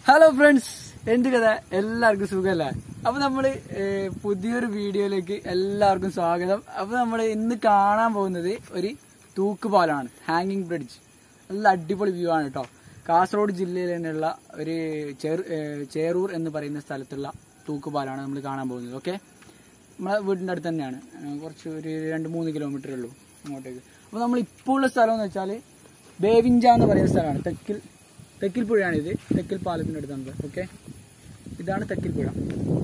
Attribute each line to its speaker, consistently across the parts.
Speaker 1: Hello friends എന്ത് കഥ എല്ലാവർക്കും സുഖമല്ലേ അപ്പൊ നമ്മള് ഏഹ്, പുതിയൊരു വീഡിയോയിലേക്ക് എല്ലാവർക്കും സ്വാഗതം അപ്പൊ നമ്മൾ ഇന്ന് കാണാൻ പോകുന്നത് ഒരു തൂക്കുപാലമാണ് ഹാങ്ങിങ് ബ്രിഡ്ജ് നല്ല അടിപൊളി വ്യൂ ആണ് കേട്ടോ കാസർഗോഡ് ജില്ലയിൽ തന്നെയുള്ള ഒരു ചേർ- ഏഹ്, ചേറൂർ എന്ന് പറയുന്ന സ്ഥലത്തുള്ള തൂക്കുപാലമാണ് നമ്മൾ കാണാൻ പോകുന്നത് ഓക്കെ നമ്മളെ വീടിൻ്റെ അടുത്ത് തന്നെയാണ് ഏഹ്, കുറച്ച് ഒരു രണ്ട് മൂന്ന് കിലോമീറ്ററേ ഉള്ളൂ അങ്ങോട്ടേക്ക് അപ്പോൾ നമ്മൾ ഇപ്പോൾ ഉള്ള സ്ഥലം എന്ന് വെച്ചാൽ ബേവിഞ്ച എന്ന് പറയുന്ന സ്ഥലമാണ് തെക്കിൽ തെക്കിൽ പുഴയാണിത് തെക്കിൽ പാലത്തിൻ്റെ അടുത്താണ് ഓക്കെ ഇതാണ് തെക്കിൽ പുഴ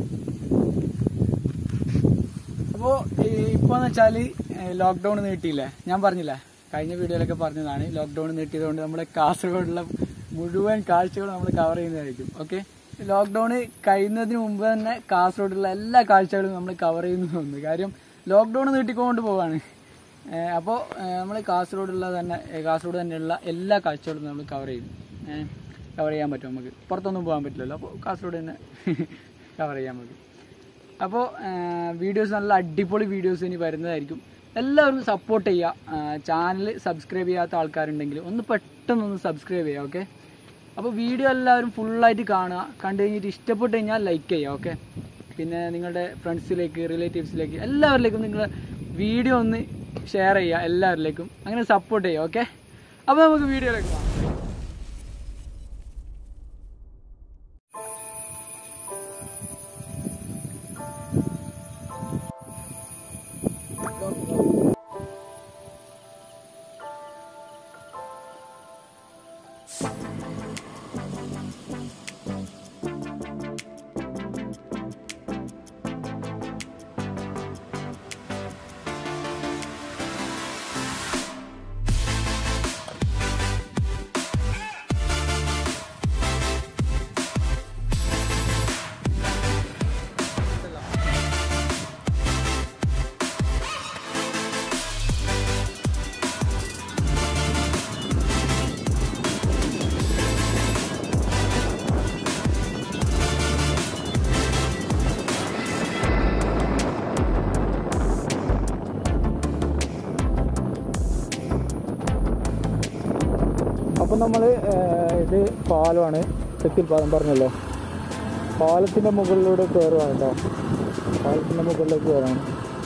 Speaker 1: അപ്പോൾ ഇപ്പോന്ന് വെച്ചാൽ ലോക്ക്ഡൗൺ നീട്ടിയില്ലേ ഞാൻ പറഞ്ഞില്ലേ കഴിഞ്ഞ വീഡിയോയിലൊക്കെ പറഞ്ഞതാണ് ലോക്ക്ഡൗൺ നീട്ടിയതുകൊണ്ട് നമ്മുടെ കാസർഗോഡുള്ള മുഴുവൻ കാഴ്ചകളും നമ്മൾ കവർ ചെയ്യുന്നതായിരിക്കും ഓക്കെ ലോക്ക്ഡൗൺ കഴിയുന്നതിന് മുമ്പ് തന്നെ കാസർഗോഡുള്ള എല്ലാ കാഴ്ചകളും നമ്മൾ കവർ ചെയ്യുന്നു തോന്നുന്നു കാര്യം ലോക്ക്ഡൗൺ നീട്ടിക്കൊണ്ട് പോവാണ് അപ്പോൾ നമ്മൾ കാസർഗോഡുള്ള തന്നെ ഏ, കാസർഗോഡ് തന്നെയുള്ള എല്ലാ കാഴ്ചകളും നമ്മൾ കവർ ചെയ്യും കവർ ചെയ്യാൻ പറ്റും നമുക്ക് പുറത്തൊന്നും പോകാൻ പറ്റില്ലല്ലോ അപ്പോൾ കാസർഗോഡ് തന്നെ കവർ ചെയ്യാൻ പറ്റും അപ്പോൾ വീഡിയോസ് നല്ല അടിപൊളി വീഡിയോസ് ഇനി വരുന്നതായിരിക്കും എല്ലാവരും സപ്പോർട്ട് ചെയ്യുക ചാനൽ സബ്സ്ക്രൈബ് ചെയ്യാത്ത ആൾക്കാരുണ്ടെങ്കിൽ ഒന്ന് പെട്ടെന്ന് ഒന്ന് സബ്സ്ക്രൈബ് ചെയ്യുക ഓക്കെ അപ്പോൾ വീഡിയോ എല്ലാവരും ഫുള്ളായിട്ട് കാണുക കണ്ടു കഴിഞ്ഞിട്ട് ഇഷ്ടപ്പെട്ട് കഴിഞ്ഞാൽ ലൈക്ക് ചെയ്യുക ഓക്കെ പിന്നെ നിങ്ങളുടെ ഫ്രണ്ട്സിലേക്ക് റിലേറ്റീവ്സിലേക്ക് എല്ലാവരിലേക്കും നിങ്ങൾ വീഡിയോ ഒന്ന് ഷെയർ ചെയ്യുക എല്ലാവരിലേക്കും അങ്ങനെ സപ്പോർട്ട് ചെയ്യുക ഓക്കെ അപ്പോൾ നമുക്ക് വീഡിയോയിലേക്ക് പോകാം അപ്പം നമ്മൾ ഇത് പാലമാണ് തെക്കിൽ പാലം പറഞ്ഞല്ലോ പാലത്തിൻ്റെ മുകളിലൂടെ കയറുകയാണ് കേട്ടോ പാലത്തിൻ്റെ മുകളിലേക്ക് കയറാണ്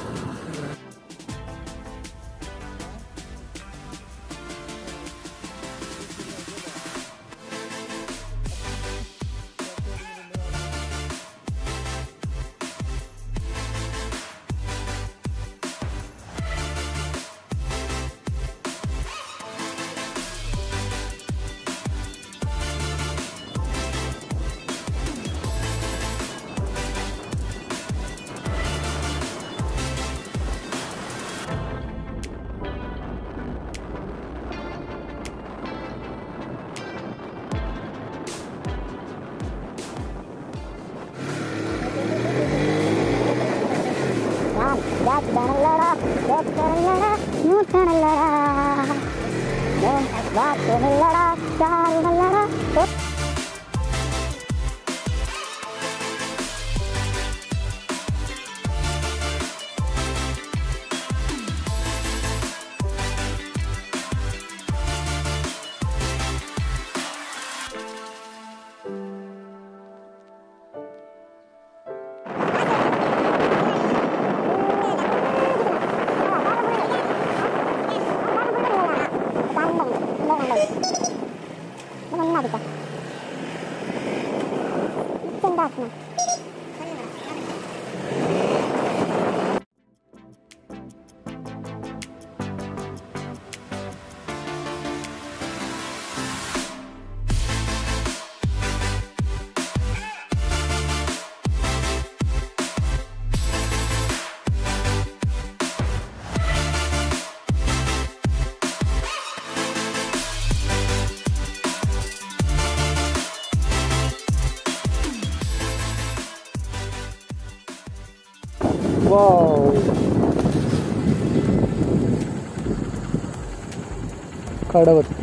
Speaker 1: കടവത്ത്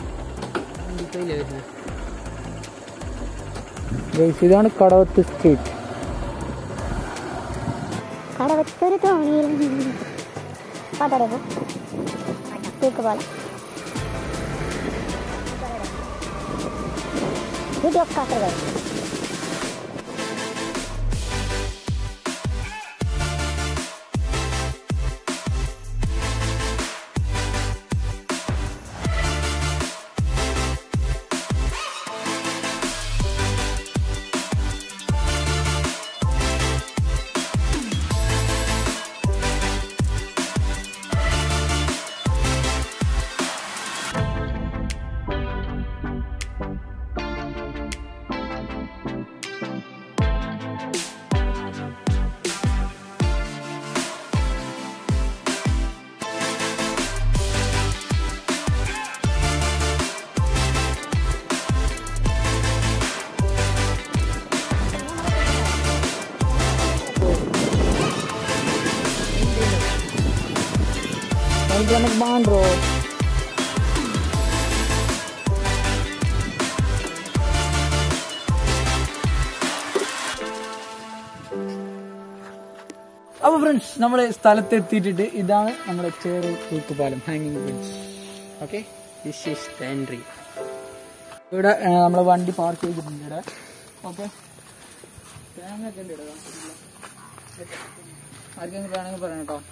Speaker 1: ഗൈസ് ഇതാണ് കടവത്ത് സ്ട്രീറ്റ്
Speaker 2: കടവത്തൊരു തോണിയിൽ പതറവ് തൂക്കുപാലം ബ്യൂട്ടി ഓഫ് കാസർഗോഡ് നമുക്ക് ബാൻഡ്രോ
Speaker 1: അപ്പൊ ഫ്രണ്ട്സ് നമ്മൾ സ്ഥലത്ത് എത്തിയിട്ടിട്ട് ഇതാണ് നമ്മുടെ ചേറ് തൂക്കുപാലം ഹാങ്ങിങ് bridge okay this is the entry ഇവിടെ നമ്മൾ വണ്ടി പാർക്ക് ചെയ്തിട്ടുണ്ട് ഇവിടെ ഓക്കെ തേങ്ങ ഒക്കെ ഉണ്ട് ഇവിടെ ആർക്കെങ്കിലും വേണമെങ്കിൽ പറയാം കേട്ടോ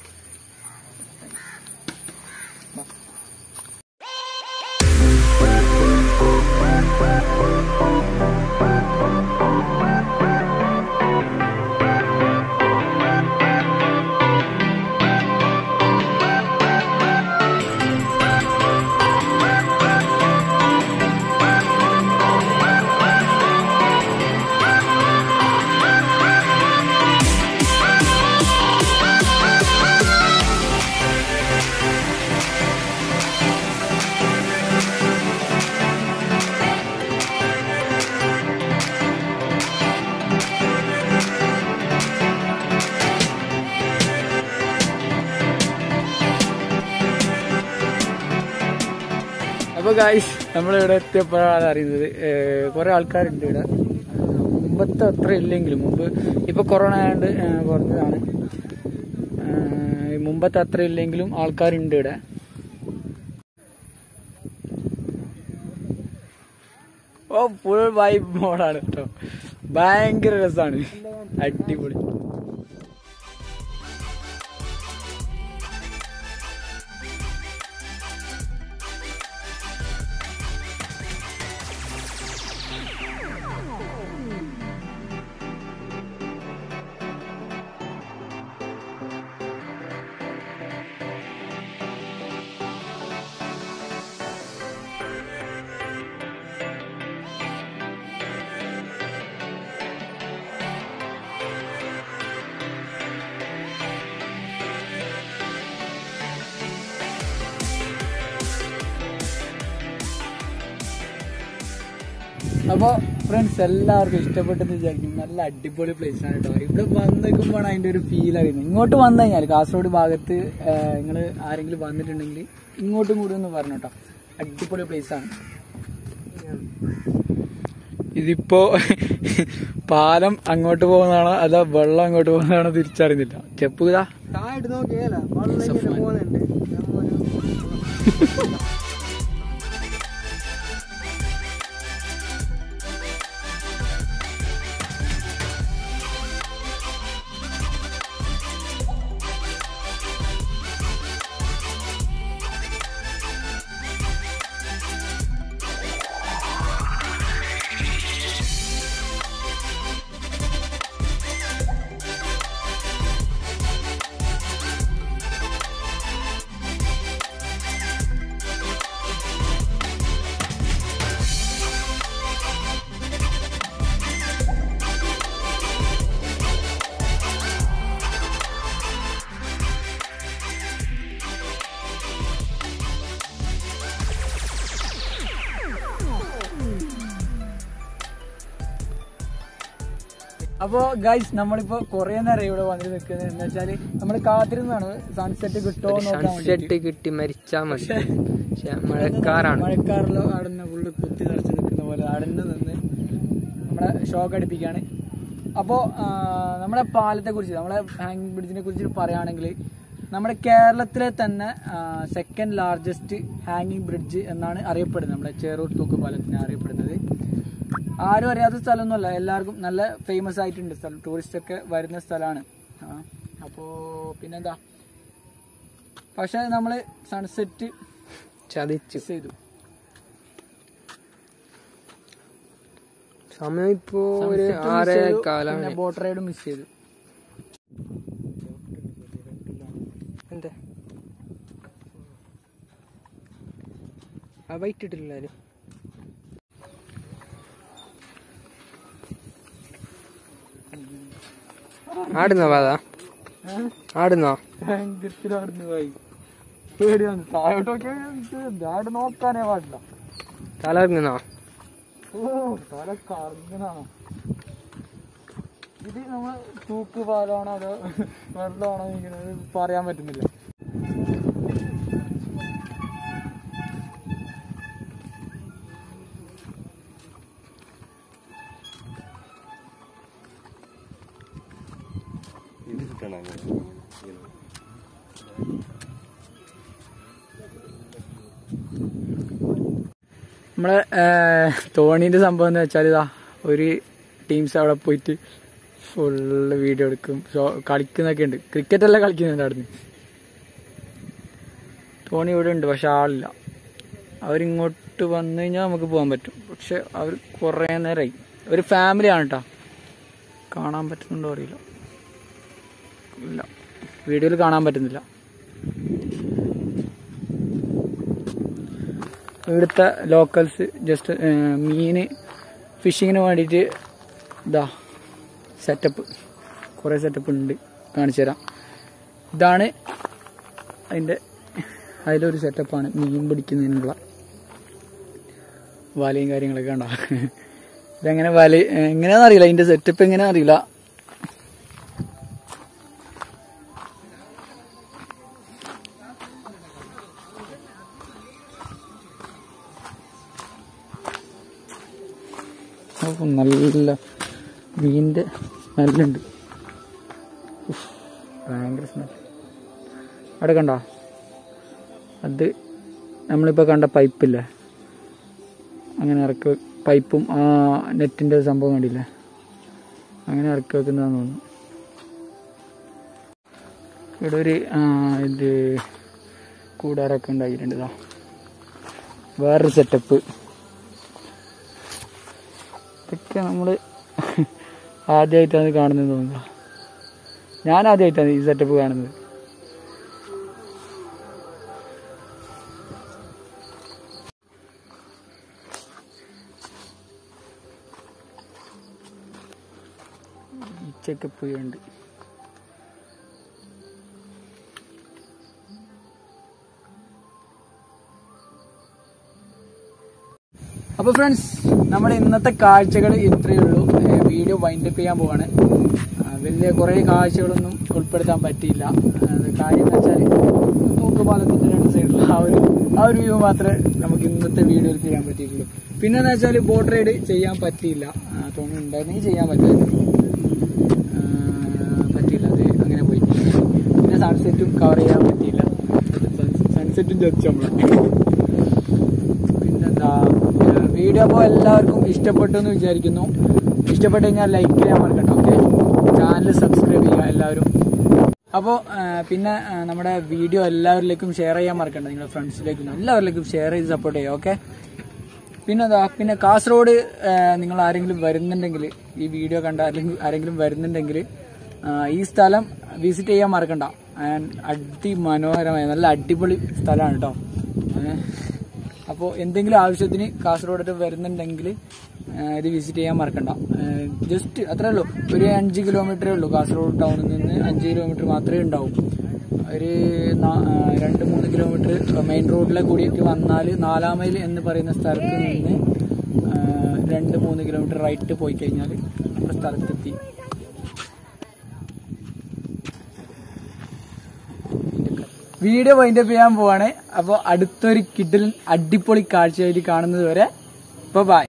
Speaker 1: അപ്പൊ ഗായ്സ് നമ്മളിവിടെ എത്തിയപ്പോഴാണ് അറിയുന്നത് ഏഹ് കുറെ ആൾക്കാരുണ്ട് ഇവിടെ മുമ്പത്തെ അത്ര ഇല്ലെങ്കിലും മുമ്പ് ഇപ്പൊ കൊറോണ ആയതുകൊണ്ട് ഏഹ് കുറഞ്ഞതാണ് ഏഹ് മുമ്പത്തെ അത്ര ഇല്ലെങ്കിലും ആൾക്കാരുണ്ട് ഇവിടെ ഓ ഫുൾ വൈബ് മോഡാണ് കേട്ടോ ഭയങ്കര രസമാണ് അടിപൊളി അപ്പോൾ ഫ്രണ്ട്സ് എല്ലാവർക്കും ഇഷ്ടപ്പെട്ടെന്ന് വിചാരിക്കും നല്ല അടിപൊളി പ്ലേസ് ആണ് കേട്ടോ ഇവിടെ വന്നേക്കുമ്പോഴാണ് അതിന്റെ ഒരു ഫീൽ അറിയുന്നത് ഇങ്ങോട്ട് വന്നു കഴിഞ്ഞാൽ കാസർഗോഡ് ഭാഗത്ത് നിങ്ങൾ ആരെങ്കിലും വന്നിട്ടുണ്ടെങ്കിൽ ഇങ്ങോട്ടും കൂടി ഒന്ന് പറഞ്ഞു കേട്ടോ അടിപൊളി പ്ലേസ് ആണ് ഇതിപ്പോ പാലം അങ്ങോട്ട് പോകുന്നതാണോ അതോ വെള്ളം അങ്ങോട്ട് പോകുന്നതാണോ തിരിച്ചറിയുന്നില്ല ചെപ്പുതാ
Speaker 3: താഴോട്ട് നോക്കിയല്ല വെള്ളം ഇങ്ങനെ പോകുന്നുണ്ട്
Speaker 1: അപ്പോ ഗൈസ് നമ്മളിപ്പോ കുറെ നേരം ഇവിടെ വന്നിട്ട് നിൽക്കുന്നത് എന്ന് വെച്ചാല് നമ്മൾ കാത്തിരുന്നാണ് സൺസെറ്റ് കിട്ടുമോ നോക്കാൻ വേണ്ടിയിട്ട്.
Speaker 3: സൺസെറ്റ് കിട്ടി മരിച്ചാ മതി പക്ഷെ മഴക്കാറാണ്
Speaker 1: മഴക്കാറിലോ അവിടെ നിന്ന് ഫുള്ള് കുത്തി നിറച്ച് നിൽക്കുന്ന പോലെ അവിടെ നിന്ന് നിന്ന് നമ്മളെ ഷോക്ക് അടിപ്പിക്കാണ് അപ്പോൾ നമ്മുടെ പാലത്തെ കുറിച്ച് നമ്മളെ ഹാങ്ങിങ് ബ്രിഡ്ജിനെ കുറിച്ച് പറയുകയാണെങ്കിൽ നമ്മുടെ കേരളത്തിലെ തന്നെ സെക്കൻഡ് ലാർജസ്റ്റ് ഹാങ്ങിങ് ബ്രിഡ്ജ് എന്നാണ് അറിയപ്പെടുന്നത് നമ്മുടെ ചേറൂർ തൂക്ക് പാലത്തിനെ അറിയപ്പെടുന്നത് ആരും അറിയാത്ത സ്ഥലമൊന്നുമല്ല എല്ലാവർക്കും നല്ല ഫേമസ് ആയിട്ടുണ്ട് സ്ഥലം ടൂറിസ്റ്റ് ഒക്കെ വരുന്ന സ്ഥലമാണ് ആ അപ്പോൾ പിന്നെന്താ പക്ഷെ നമ്മൾ സൺസെറ്റ്
Speaker 3: ചതിച്ചു
Speaker 1: മിസ് ചെയ്തു
Speaker 3: സമയം ഇപ്പോ ഒരു
Speaker 1: Sunset miss
Speaker 3: ആറേ
Speaker 1: ചെയ്തു,
Speaker 3: കാലാണ്
Speaker 1: പിന്നെ ബോട്ട് റൈഡും മിസ് ചെയ്തു
Speaker 3: എന്താ ആ വൈറ്റ് ഇട്ടില്ലാരും ആടുന്നോ പാതാ ആടുന്നോ
Speaker 1: ഭയങ്കരത്തിലാടുന്നു പോയി പേടിയാണ് താഴോട്ടൊക്കെ ആട് നോക്കാനേ പാടില്ല
Speaker 3: തലർങ്ങുന്നോ
Speaker 1: ഓ തല കറങ്ങനാണോ ഇത് നമ്മൾ തൂക്ക് പാലാണോ അതോ വെള്ളമാണോ ഇങ്ങനെ പറയാൻ പറ്റുന്നില്ല നമ്മളെ തോണീൻ്റെ സംഭവം എന്ന് വെച്ചാൽ ഇതാ ഒരു ടീംസ് അവിടെ പോയിട്ട് ഫുള്ള് വീഡിയോ എടുക്കും ഷോ കളിക്കുന്നൊക്കെ ഉണ്ട് ക്രിക്കറ്റ് എല്ലാം കളിക്കുന്നുണ്ട് അവിടുന്ന് തോണി ഇവിടെ ഉണ്ട് പക്ഷെ ആളില്ല അവരിങ്ങോട്ട് വന്നു കഴിഞ്ഞാൽ നമുക്ക് പോകാൻ പറ്റും പക്ഷെ അവർ കുറേ നേരമായി ഒരു ഫാമിലിയാണ് കേട്ടോ കാണാൻ പറ്റുന്നുണ്ടോ അറിയില്ല ഇല്ല വീഡിയോയിൽ കാണാൻ പറ്റുന്നില്ല ഇവിടുത്തെ ലോക്കൽസ് ജസ്റ്റ് മീൻ ഫിഷിങ്ങിന് വേണ്ടിയിട്ട് ഇതാ സെറ്റപ്പ് കുറേ സെറ്റപ്പ് ഉണ്ട് കാണിച്ചു തരാം ഇതാണ് അതിൻ്റെ അതിലൊരു സെറ്റപ്പാണ് മീൻ പിടിക്കുന്നതിനുള്ള വലയും കാര്യങ്ങളൊക്കെ ഉണ്ടോ ഇതെങ്ങനെ വല എങ്ങനെയാണെന്ന് അറിയില്ല അതിൻ്റെ സെറ്റപ്പ് എങ്ങനെയാണെന്ന് അറിയില്ല ഓ, നല്ല മീനിന്റെ സ്മെല്ലുണ്ട് ഉഫ്, ഭയങ്കര സ്മെൽ അവിടെ കണ്ടോ അത് നമ്മളിപ്പോൾ കണ്ട പൈപ്പില്ലേ അങ്ങനെ ഇറക്കി പൈപ്പും ആ നെറ്റിന്റെ സംഭവം കണ്ടില്ലേ അങ്ങനെ ഇറക്കി വെക്കുന്നതാന്ന് തോന്നുന്നു ഇവിടെ ഒരു ആ, ഇത് കൂടാരൊക്കെ ഉണ്ടാക്കിയിട്ടുണ്ട് ഇതാ വേറൊരു സെറ്റപ്പ് ഇതൊക്കെ നമ്മൾ ആദ്യമായിട്ടാണ് കാണുന്നത് തോന്നുന്നു ഞാൻ ആദ്യമായിട്ടാണ് ഈ സെറ്റപ്പ് കാണുന്നത് ചെക്കപ്പ് ഉണ്ട് അപ്പൊ ഫ്രണ്ട്സ് നമ്മുടെ ഇന്നത്തെ കാഴ്ചകൾ ഇത്രയേ ഉള്ളൂ ഏഹ് വീഡിയോ വൈൻഡപ്പ് ചെയ്യാൻ പോവാണ് ആ, വലിയ കുറേ കാഴ്ചകളൊന്നും ഉൾപ്പെടുത്താൻ പറ്റിയില്ല അത് കാര്യം എന്ന് വെച്ചാൽ തൂക്കുപാലത്തിന്റെ രണ്ട് സൈഡിലുള്ള ആ ഒരു ആ ഒരു വ്യൂ മാത്രമേ നമുക്ക് ഇന്നത്തെ വീഡിയോയിൽ ചെയ്യാൻ പറ്റിയിട്ടുള്ളൂ പിന്നെ എന്ന് വെച്ചാൽ ബോട്ട് റൈഡ് ചെയ്യാൻ പറ്റിയില്ല ആ, തോന്നുന്നു ഉണ്ടായിരുന്നെങ്കിൽ ചെയ്യാൻ പറ്റുമായിരുന്നു ആ, പറ്റിയില്ല അത് അങ്ങനെ പോയി പിന്നെ സൺസെറ്റും കവർ ചെയ്യാൻ പറ്റിയില്ല സൺസെറ്റും ചതിച്ചു നമ്മളെ പിന്നെന്താ വീഡിയോ അപ്പോൾ എല്ലാവർക്കും ഇഷ്ടപ്പെട്ടു എന്ന് വിചാരിക്കുന്നു ഇഷ്ടപ്പെട്ട് കഴിഞ്ഞാൽ ലൈക്ക് ചെയ്യാൻ മറക്കണ്ട ഓക്കെ ചാനൽ സബ്സ്ക്രൈബ് ചെയ്യുക എല്ലാവരും അപ്പോൾ പിന്നെ ആ, നമ്മുടെ വീഡിയോ എല്ലാവരിലേക്കും ഷെയർ ചെയ്യാൻ മറക്കണ്ട നിങ്ങളുടെ ഫ്രണ്ട്സിലേക്കും എല്ലാവരിലേക്കും ഷെയർ ചെയ്ത് സപ്പോർട്ട് ചെയ്യുക ഓക്കെ പിന്നെ എന്താ പിന്നെ കാസർഗോഡ് ആ, നിങ്ങൾ ആരെങ്കിലും വരുന്നുണ്ടെങ്കിൽ ഈ വീഡിയോ കണ്ട അല്ലെങ്കിൽ ആരെങ്കിലും വരുന്നുണ്ടെങ്കിൽ ആ, ഈ സ്ഥലം വിസിറ്റ് ചെയ്യാൻ മറക്കണ്ട ആൻഡ് അതിമനോഹരമായ നല്ല അടിപൊളി സ്ഥലമാണ് കേട്ടോ അപ്പോൾ എന്തെങ്കിലും ആവശ്യത്തിന് കാസർഗോഡ് വരുന്നുണ്ടെങ്കിൽ ആ, ഇത് വിസിറ്റ് ചെയ്യാൻ മറക്കണ്ട ജസ്റ്റ് അത്രേ ഉള്ളൂ ഒരു അഞ്ച് കിലോമീറ്ററേ ഉള്ളൂ കാസർഗോഡ് ടൗണിൽ നിന്ന് അഞ്ച് കിലോമീറ്റർ മാത്രമേ ഉണ്ടാവൂ ഒരു നാ- ആ, രണ്ട് മൂന്ന് കിലോമീറ്റർ മെയിൻ റോഡിലെ കൂടിയിട്ട് വന്നാൽ നാലാം മൈൽ എന്ന് പറയുന്ന സ്ഥലത്ത് നിന്ന് ആ, രണ്ട് മൂന്ന് കിലോമീറ്റർ റൈറ്റ് പോയി കഴിഞ്ഞാൽ നമ്മുടെ സ്ഥലത്തെത്തി വീഡിയോ വൈൻഡപ്പ് ചെയ്യാൻ പോവാണ് അപ്പോൾ അടുത്തൊരു കിഡിൽ അടിപൊളി കാഴ്ചയായിട്ട് കാണുന്നത് വരെ ബൈ